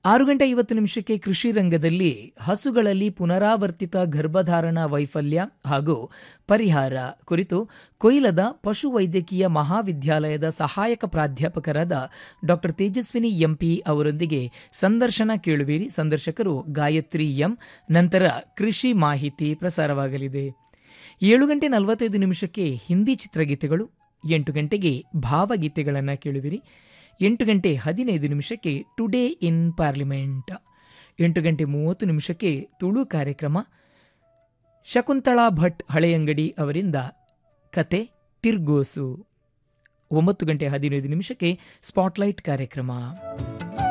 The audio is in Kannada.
ಆರು ಗಂಟೆ ಐವತ್ತು ನಿಮಿಷಕ್ಕೆ ಕೃಷಿ ರಂಗದಲ್ಲಿ ಹಸುಗಳಲ್ಲಿ ಪುನರಾವರ್ತಿತ ಗರ್ಭಧಾರಣ ವೈಫಲ್ಯ ಹಾಗೂ ಪರಿಹಾರ ಕುರಿತು ಕೊಯ್ಲದ ಪಶುವೈದ್ಯಕೀಯ ಮಹಾವಿದ್ಯಾಲಯದ ಸಹಾಯಕ ಪ್ರಾಧ್ಯಾಪಕರಾದ ಡಾಕ್ಟರ್ ತೇಜಸ್ವಿನಿ ಎಂಪಿ ಅವರೊಂದಿಗೆ ಸಂದರ್ಶನ ಕೇಳುವಿರಿ ಸಂದರ್ಶಕರು ಗಾಯತ್ರಿ ಎಂ ನಂತರ ಕೃಷಿ ಮಾಹಿತಿ ಪ್ರಸಾರವಾಗಲಿದೆ ಏಳು ಗಂಟೆ ನಲವತ್ತೈದು ನಿಮಿಷಕ್ಕೆ ಹಿಂದಿ ಚಿತ್ರಗೀತೆಗಳು ಎಂಟು ಗಂಟೆಗೆ ಭಾವಗೀತೆಗಳನ್ನು ಕೇಳುವಿರಿ ಎಂಟು ಗಂಟೆ ಹದಿನೈದು ನಿಮಿಷಕ್ಕೆ ಟುಡೇ ಇನ್ ಪಾರ್ಲಿಮೆಂಟ್ ಎಂಟು ಗಂಟೆ ಮೂವತ್ತು ನಿಮಿಷಕ್ಕೆ ತುಳು ಕಾರ್ಯಕ್ರಮ ಶಕುಂತಳಾ ಭಟ್ ಹಳೆಯಂಗಡಿ ಅವರಿಂದ ಕತೆ ತಿರ್ಗೋಸು ಒಂಬತ್ತು ಗಂಟೆ ಹದಿನೈದು ನಿಮಿಷಕ್ಕೆ ಸ್ಪಾಟ್ಲೈಟ್ ಕಾರ್ಯಕ್ರಮ